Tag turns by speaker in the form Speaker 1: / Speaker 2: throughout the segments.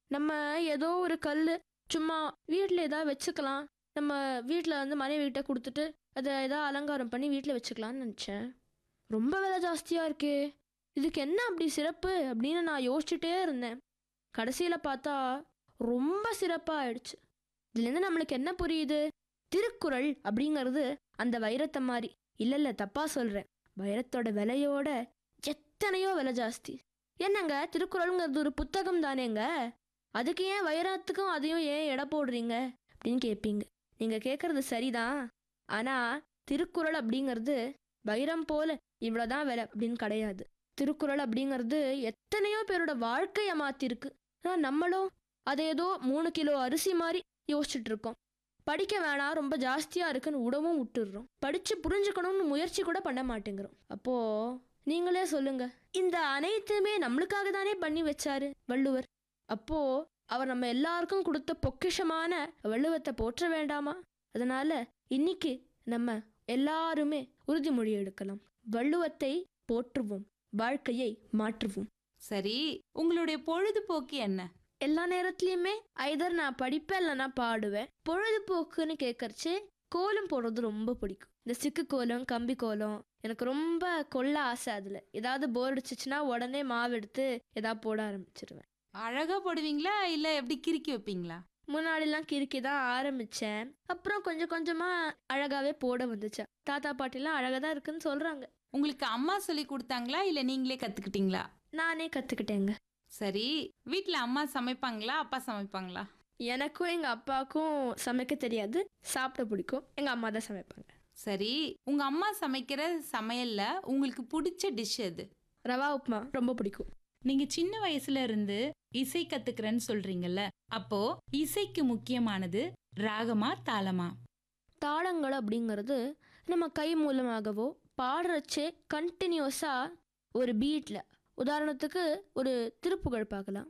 Speaker 1: நம்ம ஏதோ ஒரு கல் சும்மா வீட்டில் ஏதாவது வச்சுக்கலாம் நம்ம வீட்டில் வந்து மனைவிகிட்ட கொடுத்துட்டு அதை ஏதாவது அலங்காரம் பண்ணி வீட்டில் வச்சுக்கலாம்னு நினச்சேன் ரொம்ப விலை ஜாஸ்தியாக இருக்கே இதுக்கு என்ன அப்படி சிறப்பு அப்படின்னு நான் யோசிச்சுட்டே இருந்தேன் கடைசியில் பார்த்தா ரொம்ப சிறப்பாக ஆயிடுச்சு இதுலேருந்து நம்மளுக்கு என்ன புரியுது திருக்குறள் அப்படிங்கிறது அந்த வைரத்தை மாதிரி இல்லை இல்லை தப்பாக சொல்கிறேன் வைரத்தோட விலையோட எத்தனையோ விலை ஜாஸ்தி என்னங்க திருக்குறளுங்கிறது ஒரு புத்தகம் தானேங்க அதுக்கு ஏன் வைரத்துக்கும் அதையும் ஏன் எடை போடுறீங்க அப்படின்னு கேட்பீங்க நீங்கள் கேட்குறது சரிதான் ஆனால் திருக்குறள் அப்படிங்கிறது வைரம் போல இவ்வளோதான் விலை அப்படின்னு கிடையாது திருக்குறள் அப்படிங்கிறது எத்தனையோ பேரோட வாழ்க்கையை மாற்றிருக்கு ஆனால் நம்மளும் அதை ஏதோ மூணு கிலோ அரிசி மாதிரி யோசிச்சுட்டு இருக்கோம் படிக்க வேணாம் ரொம்ப ஜாஸ்தியாக இருக்குன்னு விடவும் விட்டுடுறோம் படித்து புரிஞ்சுக்கணும்னு முயற்சி கூட பண்ண மாட்டேங்கிறோம் அப்போது நீங்களே சொல்லுங்க இந்த அனைத்துமே நம்மளுக்காக தானே பண்ணி வச்சாரு வள்ளுவர் அப்போ அவர் நம்ம எல்லாருக்கும் கொடுத்த பொக்கிஷமான வள்ளுவத்தை போற்ற வேண்டாமா அதனால இன்னைக்கு நம்ம எல்லாருமே உறுதிமொழி எடுக்கலாம் வள்ளுவத்தை போற்றுவோம் வாழ்க்கையை மாற்றுவோம்
Speaker 2: சரி உங்களுடைய பொழுதுபோக்கு என்ன
Speaker 1: எல்லா நேரத்துலையுமே ஐதர் நான் படிப்பேன் இல்லைன்னா பாடுவேன் பொழுதுபோக்குன்னு கேட்கறச்சு கோலம் போடுறது ரொம்ப பிடிக்கும் இந்த சிக்கு கோலம் கம்பி கோலம் எனக்கு ரொம்ப கொள்ள ஆசை அதில் ஏதாவது போர் அடிச்சிச்சுன்னா உடனே மாவு எடுத்து ஏதாவது போட ஆரம்பிச்சிருவேன்
Speaker 2: அழகா போடுவீங்களா இல்ல எப்படி கிறுக்கி வைப்பீங்களா
Speaker 1: முன்னாடிலாம் கிறுக்கி தான் ஆரம்பித்தேன் அப்புறம் கொஞ்சம் கொஞ்சமாக அழகாகவே போட வந்துச்சு தாத்தா பாட்டிலாம் அழகாக தான் இருக்குன்னு சொல்கிறாங்க
Speaker 2: உங்களுக்கு அம்மா சொல்லி கொடுத்தாங்களா இல்ல நீங்களே கத்துக்கிட்டீங்களா
Speaker 1: நானே கற்றுக்கிட்டேங்க
Speaker 2: சரி வீட்ல அம்மா சமைப்பாங்களா அப்பா சமைப்பாங்களா
Speaker 1: எனக்கும் எங்கள் அப்பாவுக்கும் சமைக்க தெரியாது சாப்பிட பிடிக்கும் எங்கள் அம்மா தான் சமைப்பாங்க
Speaker 2: சரி உங்க அம்மா சமைக்கிற சமையல்ல உங்களுக்கு பிடிச்ச டிஷ் எது
Speaker 1: ரவா உப்புமா ரொம்ப பிடிக்கும்
Speaker 3: நீங்க சின்ன வயசுல இருந்து இசை கத்துக்கிறேன்னு சொல்றீங்கல்ல அப்போ இசைக்கு முக்கியமானது ராகமா தாளமா
Speaker 1: தாளங்கள் அப்படிங்கிறது நம்ம கை மூலமாகவோ பாடுறச்சே கண்டினியூஸாக ஒரு பீட்டில் உதாரணத்துக்கு ஒரு திருப்புகழ் பார்க்கலாம்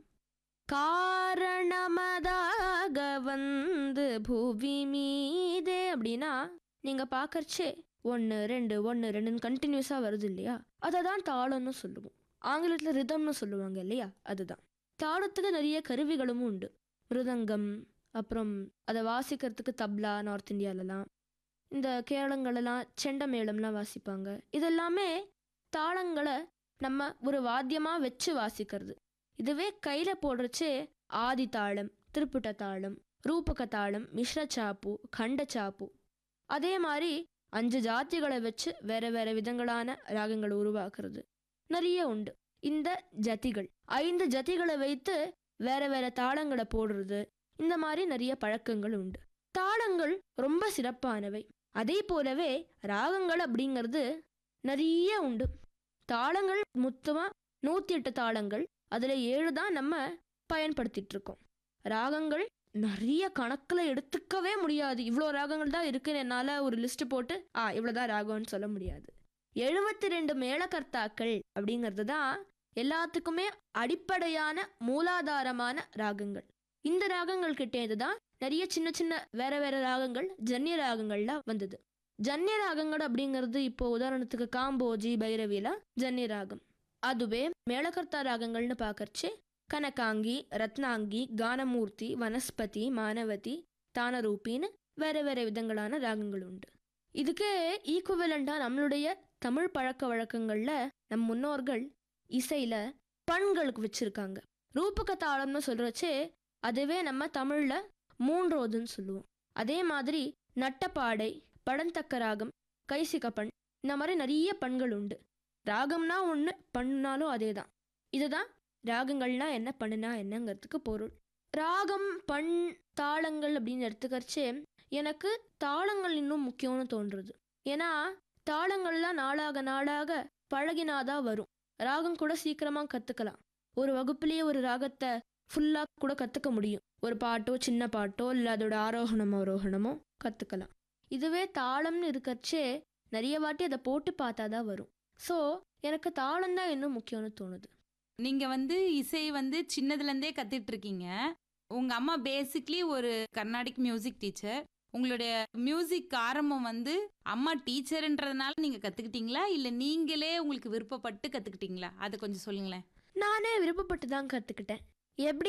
Speaker 1: காரணமதாக வந்து புவி மீதே அப்படின்னா நீங்கள் பார்க்கறச்சே ஒன்று ரெண்டு ஒன்று ரெண்டுன்னு கண்டினியூஸாக வருது இல்லையா அதை தான் தாளம்னு சொல்லுவோம் ஆங்கிலத்தில் ரிதம்னு சொல்லுவாங்க இல்லையா அதுதான் தாளத்துக்கு நிறைய கருவிகளும் உண்டு மிருதங்கம் அப்புறம் அதை வாசிக்கிறதுக்கு தப்லா நார்த் இந்தியாலலாம் இந்த கேரளங்களெல்லாம் செண்ட மேளம்லாம் வாசிப்பாங்க இதெல்லாமே தாளங்களை நம்ம ஒரு வாத்தியமாக வச்சு வாசிக்கிறது இதுவே கையில் போடுறச்சே ஆதி தாளம் திருப்புட்ட தாளம் ரூபக தாளம் மிஸ்ர சாப்பு கண்ட சாப்பு அதே மாதிரி அஞ்சு ஜாத்திகளை வச்சு வேற வேற விதங்களான ராகங்களை உருவாக்குறது நிறைய உண்டு இந்த ஜதிகள் ஐந்து ஜதிகளை வைத்து வேற வேற தாளங்களை போடுறது இந்த மாதிரி நிறைய பழக்கங்கள் உண்டு தாளங்கள் ரொம்ப சிறப்பானவை அதே போலவே ராகங்கள் அப்படிங்கிறது நிறைய உண்டு தாளங்கள் மொத்தமாக நூற்றி எட்டு தாளங்கள் அதில் ஏழு தான் நம்ம பயன்படுத்திட்டு இருக்கோம் ராகங்கள் நிறைய கணக்கில் எடுத்துக்கவே முடியாது இவ்வளோ ராகங்கள் தான் இருக்குன்னு என்னால் ஒரு லிஸ்ட் போட்டு ஆ இவ்வளோ தான் ராகம்னு சொல்ல முடியாது எழுபத்தி ரெண்டு மேளகர்த்தாக்கள் அப்படிங்கிறது தான் எல்லாத்துக்குமே அடிப்படையான மூலாதாரமான ராகங்கள் இந்த ராகங்கள் கிட்டேந்து தான் நிறைய சின்ன சின்ன வேற வேற ராகங்கள் ஜன்னிய ராகங்கள்லாம் வந்தது ஜன்னிய ராகங்கள் அப்படிங்கிறது இப்போ உதாரணத்துக்கு காம்போஜி பைரவில ஜன்னிய ராகம் அதுவே மேளகர்த்தா ராகங்கள்னு பார்க்கறச்சே கனகாங்கி ரத்னாங்கி கானமூர்த்தி வனஸ்பதி மானவதி தானரூபின்னு வேற வேற விதங்களான ராகங்கள் உண்டு இதுக்கு ஈக்குவலண்டா நம்மளுடைய தமிழ் பழக்க வழக்கங்கள்ல நம் முன்னோர்கள் இசையில பண்களுக்கு வச்சிருக்காங்க ரூபக தாளம்னு சொல்றச்சே அதுவே நம்ம தமிழ்ல மூன்றோதுன்னு சொல்லுவோம் அதே மாதிரி நட்டப்பாடை படந்தக்க ராகம் கைசிக பண் இந்த மாதிரி நிறைய பண்கள் உண்டு ராகம்னா ஒன்று பண்ணுனாலும் அதே தான் இதுதான் ராகங்கள்னா என்ன பண்ணுனா என்னங்கிறதுக்கு பொருள் ராகம் பண் தாளங்கள் அப்படின்னு எடுத்துக்கறச்சே எனக்கு தாளங்கள் இன்னும் முக்கியம்னு தோன்றுறது ஏன்னா தாளங்கள்லாம் நாளாக நாளாக பழகினாதான் வரும் ராகம் கூட சீக்கிரமாக கற்றுக்கலாம் ஒரு வகுப்புலேயே ஒரு ராகத்தை ஃபுல்லாக கூட கற்றுக்க முடியும் ஒரு பாட்டோ சின்ன பாட்டோ இல்லை அதோட ஆரோகணம் அவரோகணமோ கற்றுக்கலாம் இதுவே தாளம்னு இருக்கறச்சே நிறைய வாட்டி அதை போட்டு பார்த்தா தான் வரும் ஸோ எனக்கு தாளம் தான் இன்னும் முக்கியம்னு தோணுது
Speaker 2: நீங்க வந்து இசை வந்து சின்னதுல இருந்தே கத்துட்டு இருக்கீங்க உங்க அம்மா பேசிக்லி ஒரு கர்நாடிக் மியூசிக் டீச்சர் உங்களுடைய மியூசிக் ஆரம்பம் வந்து அம்மா டீச்சர்ன்றதுனால நீங்க கத்துக்கிட்டீங்களா இல்ல நீங்களே உங்களுக்கு விருப்பப்பட்டு கத்துக்கிட்டீங்களா அதை கொஞ்சம் சொல்லுங்களேன்
Speaker 1: நானே விருப்பப்பட்டு தான் கற்றுக்கிட்டேன் எப்படி